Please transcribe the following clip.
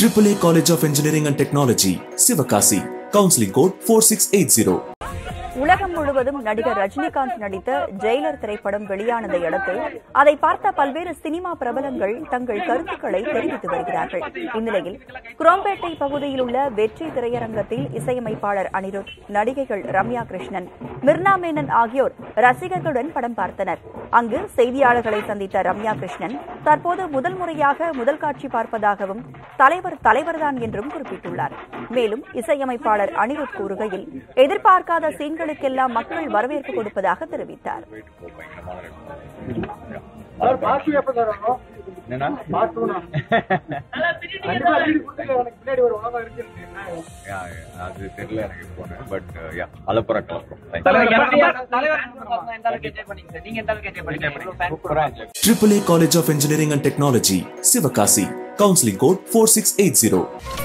AAA College of Engineering and Technology, Sivakasi. Counseling code 4680. உலகம் முழுவதும் நடிகர் ரஜினிகாந்த் நடித்த ஜெயிலர் திரைப்படம் வெளியானதை அடுத்து அதை பார்த்த பல்வேறு சினிமா பிரபலங்கள் தங்கள் கருத்துக்களை தெரிவித்து வருகிறார்கள் இந்நிலையில் குரோம்பேட்டை பகுதியில் உள்ள வெற்றி திரையரங்கத்தில் இசையமைப்பாளர் அனிருத் நடிகைகள் ரம்யா கிருஷ்ணன் மிர்னா மேனன் ஆகியோர் ரசிகர்களுடன் படம் பார்த்தனர் அங்கு செய்தியாளர்களை சந்தித்த ரம்யா கிருஷ்ணன் தற்போது முதல் முறையாக முதல் காட்சி பார்ப்பதாகவும் தலைவர் தலைவர்தான் என்றும் குறிப்பிட்டுள்ளார் மேலும் இசையமைப்பாளர் அனிருத் கூறுகையில் எதிர்பார்க்காத சீன்களுக்கெல்லாம் மக்கள் வரவேற்பு கொடுப்பதாக தெரிவித்தார் சார் பார்ட் டூ எப்போ சார் வரும் என்னன்னா பார்ட் டூனா கண்டிப்பா வீடு கொடுத்துட்டு எனக்கு பின்னாடி ஒரு உலகம் இருக்கு யா, அது தெரியல எனக்கு போன பட் யா அலப்புறம் கலப்புறம் தலைவர் தலைவர் எந்த அளவுக்கு என்ஜாய் பண்ணீங்க சார் நீங்க எந்த அளவுக்கு என்ஜாய் பண்ணீங்க இவ்வளவு fans சூப்பரா enjoy AAA College of Engineering and Technology, Sivakasi. Counseling code 4680.